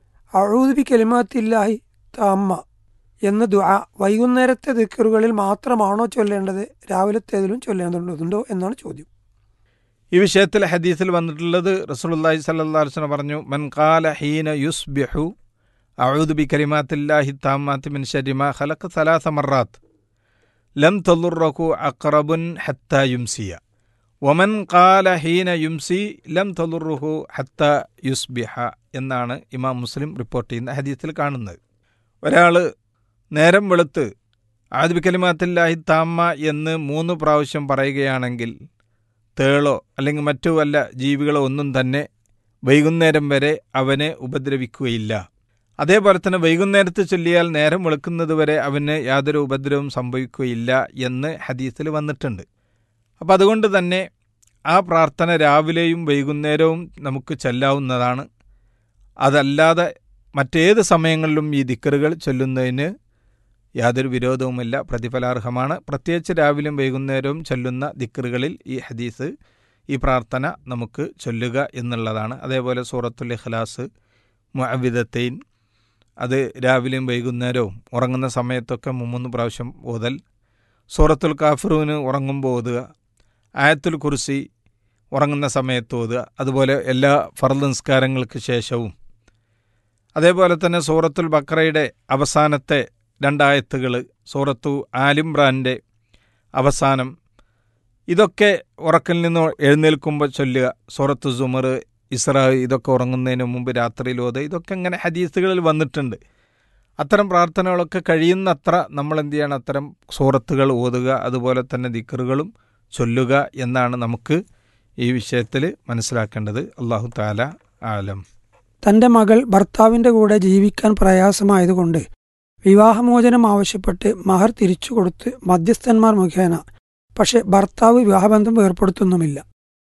അഴൂദബി കലിമാത്തില്ലാഹി താമ്മ എന്ന ദുആ വൈകുന്നേരത്തെ ദിക്കറുകളിൽ മാത്രമാണോ ചൊല്ലേണ്ടത് രാവിലത്തേതിലും ചൊല്ലേണ്ടതുണ്ടോ എന്നാണ് ചോദ്യം ഈ വിഷയത്തിൽ ഹദീസിൽ വന്നിട്ടുള്ളത് റസൂലുള്ളാഹി സ്വല്ലല്ലാഹു അലൈഹി വസല്ലം പറഞ്ഞു മൻ ഖാല ഹീന യുസ്ബിഹു അഊദു ബി കലിമാത്തില്ലാഹി താമ്മാത്തി മിൻ ശർരി മാ ഖലഖ സലാസ മർറാത്ത് ലം തളുറഹു അഖറബുൻ ഹത്താ യുംസിയ വമൻ ഖാല ഹീന യുംസി ലം തളുറുഹു ഹത്താ യുസ്ബിഹ എന്നാണ് ഇമാം മുസ്ലിം റിപ്പോർട്ട് ചെയ്യുന്ന ഹദീസിൽ കാണുന്നത് ഒരാൾ നേരം വെളുത്ത് ആദ്യ കലിമാത്തില്ലാഹി താമ്മ എന്ന് മൂന്ന് പ്രാവശ്യം പറയുകയാണെങ്കിൽ തേളോ അല്ലെങ്കിൽ മറ്റു വല്ല ജീവികളോ ഒന്നും തന്നെ വൈകുന്നേരം വരെ അവനെ ഉപദ്രവിക്കുകയില്ല അതേപോലെ തന്നെ വൈകുന്നേരത്ത് ചൊല്ലിയാൽ നേരം വെളുക്കുന്നത് വരെ അവന് യാതൊരു ഉപദ്രവവും സംഭവിക്കുകയില്ല എന്ന് ഹദീസിൽ വന്നിട്ടുണ്ട് അപ്പം അതുകൊണ്ട് തന്നെ ആ പ്രാർത്ഥന രാവിലെയും വൈകുന്നേരവും നമുക്ക് ചൊല്ലാവുന്നതാണ് അതല്ലാതെ മറ്റേത് സമയങ്ങളിലും ഈ ദിക്കറുകൾ ചൊല്ലുന്നതിന് യാതൊരു വിരോധവുമില്ല പ്രതിഫലാർഹമാണ് പ്രത്യേകിച്ച് രാവിലെയും വൈകുന്നേരവും ചൊല്ലുന്ന ദിക്കറുകളിൽ ഈ ഹദീസ് ഈ പ്രാർത്ഥന നമുക്ക് ചൊല്ലുക എന്നുള്ളതാണ് അതേപോലെ സൂറത്തുൽ ഇഖ്ലാസ് മുഅവിദത്തൈൻ അത് രാവിലെയും വൈകുന്നേരവും ഉറങ്ങുന്ന സമയത്തൊക്കെ മൂന്ന് പ്രാവശ്യം ഓതൽ സൂറത്തുൽ കാഫിറൂന് ഉറങ്ങുമ്പോൾ ഓതുക ആയത്തുൽ കുർസി ഉറങ്ങുന്ന സമയത്ത് ഓതുക അതുപോലെ എല്ലാ ഫർദ് നിസ്കാരങ്ങൾക്ക് ശേഷവും അതേപോലെ തന്നെ സൂറത്തുൽ ബക്രയുടെ അവസാനത്തെ രണ്ടായത്തുകൾ സൂറത്തു ആലിംറാൻ്റെ അവസാനം ഇതൊക്കെ ഉറക്കിൽ നിന്ന് എഴുന്നേൽക്കുമ്പോൾ ചൊല്ലുക സൂറത്ത് സുമർ ഇസ്ര ഇതൊക്കെ ഉറങ്ങുന്നതിന് മുമ്പ് രാത്രിയിൽ ഓത് ഇതൊക്കെ അങ്ങനെ ഹദീസുകളിൽ വന്നിട്ടുണ്ട് അത്തരം പ്രാർത്ഥനകളൊക്കെ കഴിയുന്നത്ര നമ്മൾ എന്ത് ചെയ്യണം അത്തരം സൂറത്തുകൾ ഓതുക അതുപോലെ തന്നെ ദിക്കറുകളും ചൊല്ലുക എന്നാണ് നമുക്ക് ഈ വിഷയത്തിൽ മനസ്സിലാക്കേണ്ടത് അള്ളാഹു താല ആലം തന്റെ മകൾ ഭർത്താവിന്റെ കൂടെ ജീവിക്കാൻ പ്രയാസമായതുകൊണ്ട് വിവാഹമോചനം ആവശ്യപ്പെട്ട് മഹർ തിരിച്ചു കൊടുത്ത് മധ്യസ്ഥന്മാർ മുഖേന പക്ഷെ ഭർത്താവ് വിവാഹബന്ധം ഏർപ്പെടുത്തുന്നുമില്ല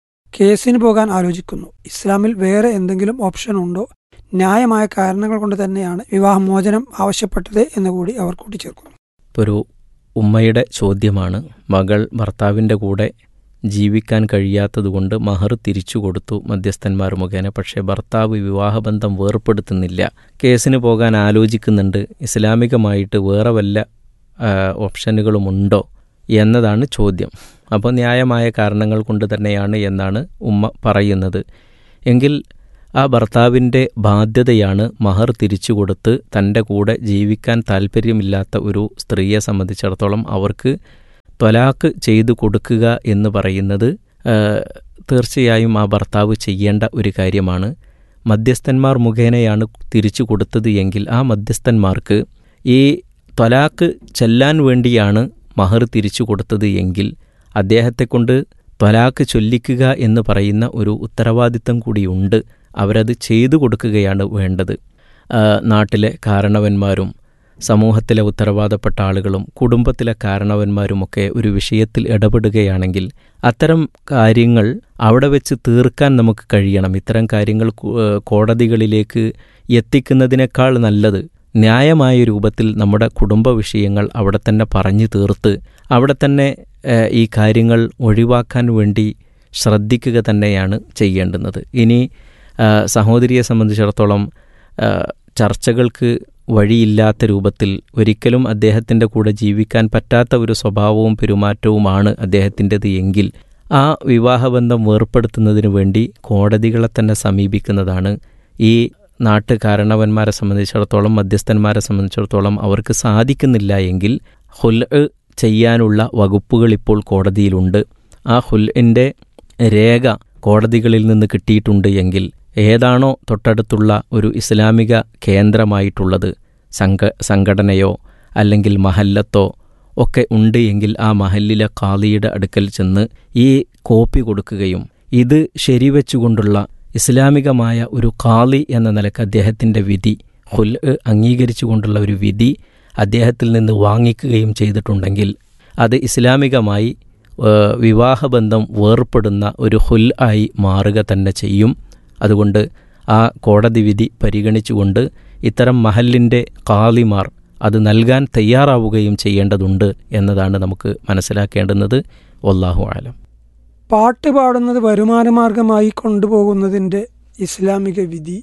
കേസിന് പോകാൻ ആലോചിക്കുന്നു ഇസ്ലാമിൽ വേറെ എന്തെങ്കിലും ഓപ്ഷൻ ഉണ്ടോ ന്യായമായ കാരണങ്ങൾ കൊണ്ട് തന്നെയാണ് വിവാഹമോചനം ആവശ്യപ്പെട്ടത് എന്ന് കൂടി അവർ കൂട്ടിച്ചേർക്കുന്നു ഇപ്പോൾ ഒരു ഉമ്മയുടെ ചോദ്യമാണ് മകൾ ഭർത്താവിൻ്റെ കൂടെ ജീവിക്കാൻ കഴിയാത്തതുകൊണ്ട് മഹർ തിരിച്ചു കൊടുത്തു മധ്യസ്ഥന്മാർ മുഖേന പക്ഷേ ഭർത്താവ് വിവാഹബന്ധം വേർപ്പെടുത്തുന്നില്ല കേസിന് പോകാൻ ആലോചിക്കുന്നുണ്ട് ഇസ്ലാമികമായിട്ട് വേറെ വല്ല ആ, ഓപ്ഷനുകളുമുണ്ടോ എന്നതാണ് ചോദ്യം അപ്പോൾ ന്യായമായ കാരണങ്ങൾ കൊണ്ട് തന്നെയാണ് എന്നാണ് ഉമ്മ പറയുന്നത് എങ്കിൽ ആ ഭർത്താവിൻ്റെ ബാധ്യതയാണ് മഹർ തിരിച്ചു കൊടുത്ത് തൻ്റെ കൂടെ ജീവിക്കാൻ താല്പര്യമില്ലാത്ത ഒരു സ്ത്രീയെ സംബന്ധിച്ചിടത്തോളം അവർക്ക് ത്വലാക്ക് ചെയ്തു കൊടുക്കുക എന്ന് പറയുന്നത് ആ, തീർച്ചയായും ആ ഭർത്താവ് ചെയ്യേണ്ട ഒരു കാര്യമാണ് മധ്യസ്ഥന്മാർ മുഖേനയാണ് തിരിച്ചു കൊടുത്തത് എങ്കിൽ ആ മധ്യസ്ഥന്മാർക്ക് ഈ ത്വലാക്ക് ചെല്ലാൻ വേണ്ടിയാണ് മഹർ തിരിച്ചു കൊടുത്തത് എങ്കിൽ അദ്ദേഹത്തെക്കൊണ്ട് ത്വലാക്ക് ചൊല്ലിക്കുക എന്ന് പറയുന്ന ഒരു ഉത്തരവാദിത്തം കൂടിയുണ്ട് അവരത് ചെയ്തു കൊടുക്കുകയാണ് വേണ്ടത് ആ, നാട്ടിലെ കാരണവന്മാരും സമൂഹത്തിലെ ഉത്തരവാദപ്പെട്ട ആളുകളും കുടുംബത്തിലെ കാരണവന്മാരുമൊക്കെ ഒരു വിഷയത്തിൽ ഇടപെടുകയാണെങ്കിൽ അത്തരം കാര്യങ്ങൾ അവിടെ വെച്ച് തീർക്കാൻ നമുക്ക് കഴിയണം ഇത്തരം കാര്യങ്ങൾ കു- ഏ, കോടതികളിലേക്ക് എത്തിക്കുന്നതിനേക്കാൾ നല്ലത് ന്യായമായ രൂപത്തിൽ നമ്മുടെ കുടുംബ വിഷയങ്ങൾ അവിടെ തന്നെ പറഞ്ഞു തീർത്ത് അവിടെ തന്നെ ഏ, ഈ കാര്യങ്ങൾ ഒഴിവാക്കാൻ വേണ്ടി ശ്രദ്ധിക്കുക തന്നെയാണ് ചെയ്യേണ്ടുന്നത് ഇനി ആ, സഹോദരിയെ സംബന്ധിച്ചിടത്തോളം ആ, ചർച്ചകൾക്ക് വഴിയില്ലാത്ത രൂപത്തിൽ ഒരിക്കലും അദ്ദേഹത്തിൻ്റെ കൂടെ ജീവിക്കാൻ പറ്റാത്ത ഒരു സ്വഭാവവും പെരുമാറ്റവുമാണ് അദ്ദേഹത്തിൻ്റെത് എങ്കിൽ ആ വിവാഹബന്ധം വേർപ്പെടുത്തുന്നതിനു വേണ്ടി കോടതികളെ തന്നെ സമീപിക്കുന്നതാണ് ഈ നാട്ടുകാരണവന്മാരെ സംബന്ധിച്ചിടത്തോളം മധ്യസ്ഥന്മാരെ സംബന്ധിച്ചിടത്തോളം അവർക്ക് സാധിക്കുന്നില്ല എങ്കിൽ ഹുൽ ചെയ്യാനുള്ള വകുപ്പുകൾ ഇപ്പോൾ കോടതിയിലുണ്ട് ആ ഹുൽഇൻ്റെ രേഖ കോടതികളിൽ നിന്ന് കിട്ടിയിട്ടുണ്ട് എങ്കിൽ ഏതാണോ തൊട്ടടുത്തുള്ള ഒരു ഇസ്ലാമിക കേന്ദ്രമായിട്ടുള്ളത് സംഘ സംഘടനയോ അല്ലെങ്കിൽ മഹല്ലത്തോ ഒക്കെ ഉണ്ട് എങ്കിൽ ആ മഹല്ലിലെ കാളിയുടെ അടുക്കൽ ചെന്ന് ഈ കോപ്പി കൊടുക്കുകയും ഇത് ശരിവെച്ചുകൊണ്ടുള്ള ഇസ്ലാമികമായ ഒരു കാളി എന്ന നിലക്ക് അദ്ദേഹത്തിൻ്റെ വിധി ഹുൽ അംഗീകരിച്ചുകൊണ്ടുള്ള ഒരു വിധി അദ്ദേഹത്തിൽ നിന്ന് വാങ്ങിക്കുകയും ചെയ്തിട്ടുണ്ടെങ്കിൽ അത് ഇസ്ലാമികമായി ഏഹ്, വിവാഹബന്ധം വേർപ്പെടുന്ന ഒരു ഹുൽ ആയി മാറുക തന്നെ ചെയ്യും അതുകൊണ്ട് ആ കോടതി വിധി പരിഗണിച്ചുകൊണ്ട് ഇത്തരം മഹലിൻ്റെ കാളിമാർ അത് നൽകാൻ തയ്യാറാവുകയും ചെയ്യേണ്ടതുണ്ട് എന്നതാണ് നമുക്ക് മനസ്സിലാക്കേണ്ടുന്നത് വല്ലാഹു ആലം പാട്ട് പാടുന്നത് വരുമാനമാർഗമായി കൊണ്ടുപോകുന്നതിൻ്റെ ഇസ്ലാമിക വിധി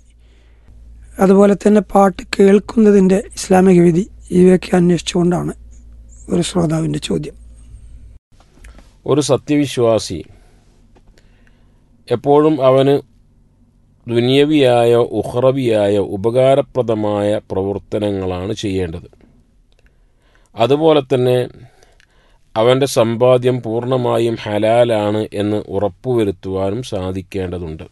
അതുപോലെ തന്നെ പാട്ട് കേൾക്കുന്നതിൻ്റെ ഇസ്ലാമിക വിധി ഇവയൊക്കെ അന്വേഷിച്ചുകൊണ്ടാണ് ഒരു ശ്രോതാവിൻ്റെ ചോദ്യം ഒരു സത്യവിശ്വാസി എപ്പോഴും അവന് ദുനിയവിയായ ഉഹ്റവിയായ ഉപകാരപ്രദമായ പ്രവർത്തനങ്ങളാണ് ചെയ്യേണ്ടത് അതുപോലെ തന്നെ അവൻ്റെ സമ്പാദ്യം പൂർണ്ണമായും ഹലാലാണ് എന്ന് ഉറപ്പുവരുത്തുവാനും സാധിക്കേണ്ടതുണ്ട്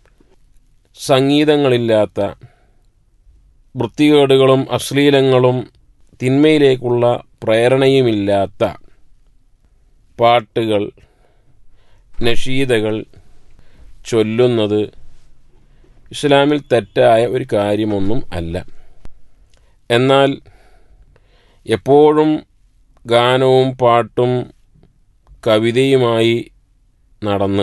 സംഗീതങ്ങളില്ലാത്ത വൃത്തികേടുകളും അശ്ലീലങ്ങളും തിന്മയിലേക്കുള്ള പ്രേരണയുമില്ലാത്ത പാട്ടുകൾ നഷീദകൾ ചൊല്ലുന്നത് ഇസ്ലാമിൽ തെറ്റായ ഒരു കാര്യമൊന്നും അല്ല എന്നാൽ എപ്പോഴും ഗാനവും പാട്ടും കവിതയുമായി നടന്ന്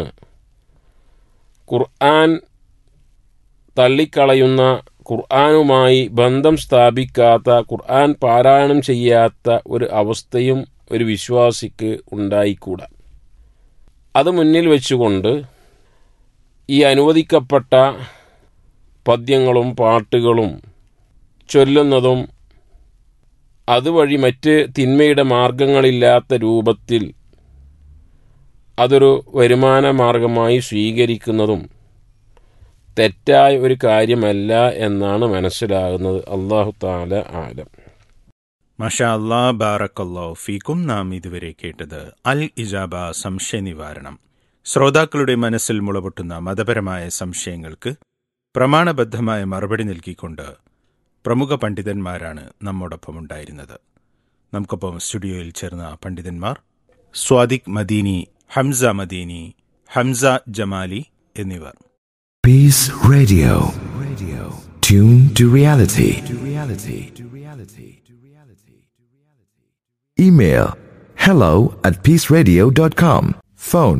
ഖുർആൻ തള്ളിക്കളയുന്ന ഖുർആനുമായി ബന്ധം സ്ഥാപിക്കാത്ത ഖുർആൻ പാരായണം ചെയ്യാത്ത ഒരു അവസ്ഥയും ഒരു വിശ്വാസിക്ക് ഉണ്ടായിക്കൂടാ അത് മുന്നിൽ വെച്ചുകൊണ്ട് ഈ അനുവദിക്കപ്പെട്ട പദ്യങ്ങളും പാട്ടുകളും ചൊല്ലുന്നതും അതുവഴി മറ്റ് തിന്മയുടെ മാർഗങ്ങളില്ലാത്ത രൂപത്തിൽ അതൊരു വരുമാന മാർഗമായി സ്വീകരിക്കുന്നതും തെറ്റായ ഒരു കാര്യമല്ല എന്നാണ് മനസ്സിലാകുന്നത് അള്ളാഹു താല ആലം മഷാ അല്ലാ ബാറക്കല്ലോ ഫീക്കും നാം ഇതുവരെ കേട്ടത് അൽ ഇജാബ സംശയ നിവാരണം ശ്രോതാക്കളുടെ മനസ്സിൽ മുളപൊട്ടുന്ന മതപരമായ സംശയങ്ങൾക്ക് പ്രമാണബദ്ധമായ മറുപടി നൽകിക്കൊണ്ട് പ്രമുഖ പണ്ഡിതന്മാരാണ് നമ്മോടൊപ്പം ഉണ്ടായിരുന്നത് നമുക്കൊപ്പം സ്റ്റുഡിയോയിൽ ചേർന്ന പണ്ഡിതന്മാർ സ്വാദിഖ് മദീനി ഹംസ മദീനി ഹംസ ജമാലി എന്നിവർ Peace Radio. Radio. Tune to reality. To reality. To reality. To reality. Email hello at peaceradio.com. Phone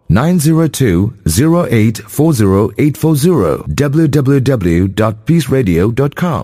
902-0840840 www.peaceradio.com.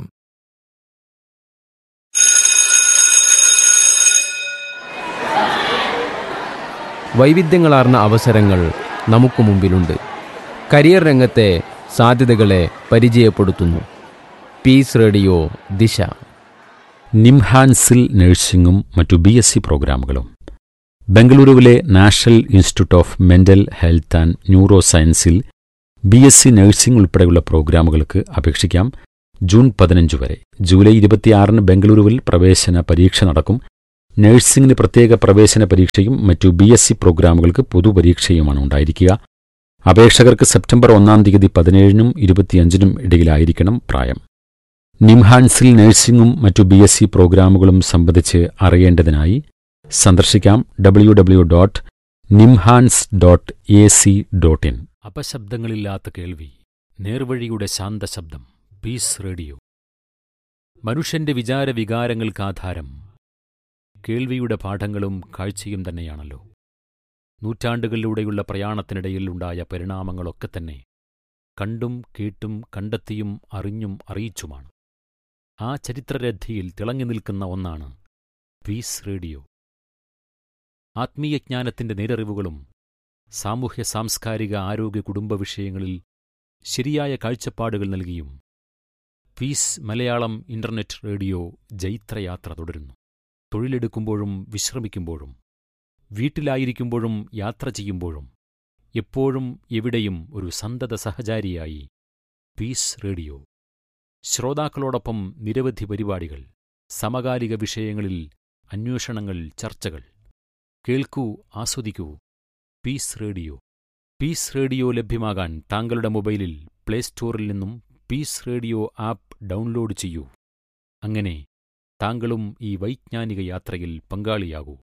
വൈവിധ്യങ്ങളാർന്ന അവസരങ്ങൾ നമുക്ക് മുമ്പിലുണ്ട് കരിയർ രംഗത്തെ സാധ്യതകളെ പരിചയപ്പെടുത്തുന്നു പീസ് റേഡിയോ ദിശ നിംഹാൻസിൽ നഴ്സിംഗും മറ്റു ബി എസ് സി പ്രോഗ്രാമുകളും ബംഗളൂരുവിലെ national institute of mental health and neuro സയൻസിൽ ബി എസ് സി നഴ്സിംഗ് ഉൾപ്പെടെയുള്ള പ്രോഗ്രാമുകൾക്ക് അപേക്ഷിക്കാം ജൂൺ പതിനഞ്ച് വരെ ജൂലൈ ഇരുപത്തിയാറിന് ബംഗളൂരുവിൽ പ്രവേശന പരീക്ഷ നടക്കും നഴ്സിംഗിന് പ്രത്യേക പ്രവേശന പരീക്ഷയും മറ്റു ബി എസ് സി പ്രോഗ്രാമുകൾക്ക് പൊതുപരീക്ഷയുമാണ് ഉണ്ടായിരിക്കുക അപേക്ഷകർക്ക് സെപ്റ്റംബർ ഒന്നാം തീയതി പതിനേഴിനും ഇരുപത്തിയഞ്ചിനും ഇടയിലായിരിക്കണം പ്രായം നിംഹാൻസിൽ നഴ്സിംഗും മറ്റു ബി എസ് സി പ്രോഗ്രാമുകളും സംബന്ധിച്ച് അറിയേണ്ടതിനായി സന്ദർശിക്കാം W W dot NIMHANS dot A C dot in അപശബ്ദങ്ങളില്ലാത്ത കേൾവി നേർവഴിയുടെ ശാന്തശബ്ദം പീസ് റേഡിയോ മനുഷ്യന്റെ വിചാരവികാരങ്ങൾക്കാധാരം കേൾവിയുടെ പാഠങ്ങളും കാഴ്ചയും തന്നെയാണല്ലോ നൂറ്റാണ്ടുകളിലൂടെയുള്ള പ്രയാണത്തിനിടയിൽ ഉണ്ടായ പരിണാമങ്ങളൊക്കെ തന്നെ കണ്ടും കേട്ടും കണ്ടെത്തിയും അറിഞ്ഞും അറിയിച്ചുമാണ് ആ ചരിത്രരഥിയിൽ തിളങ്ങി നിൽക്കുന്ന ഒന്നാണ് പീസ് റേഡിയോ ആത്മീയജ്ഞാനത്തിന്റെ നേരറിവുകളും സാമൂഹ്യ സാംസ്കാരിക ആരോഗ്യ കുടുംബ വിഷയങ്ങളിൽ ശരിയായ കാഴ്ചപ്പാടുകൾ നൽകിയും പീസ് മലയാളം ഇന്റർനെറ്റ് റേഡിയോ ജൈത്രയാത്ര തുടരുന്നു തൊഴിലെടുക്കുമ്പോഴും വിശ്രമിക്കുമ്പോഴും വീട്ടിലായിരിക്കുമ്പോഴും യാത്ര ചെയ്യുമ്പോഴും എപ്പോഴും എവിടെയും ഒരു സന്തത സഹചാരിയായി പീസ് റേഡിയോ ശ്രോതാക്കളോടൊപ്പം നിരവധി പരിപാടികൾ സമകാലിക വിഷയങ്ങളിൽ അന്വേഷണങ്ങൾ ചർച്ചകൾ കേൾക്കൂ ആസ്വദിക്കൂ പീസ് റേഡിയോ പീസ് റേഡിയോ ലഭ്യമാകാൻ താങ്കളുടെ മൊബൈലിൽ പ്ലേ സ്റ്റോറിൽ നിന്നും പീസ് റേഡിയോ ആപ്പ് ഡൗൺലോഡ് ചെയ്യൂ അങ്ങനെ താങ്കളും ഈ വൈജ്ഞാനിക യാത്രയിൽ പങ്കാളിയാകൂ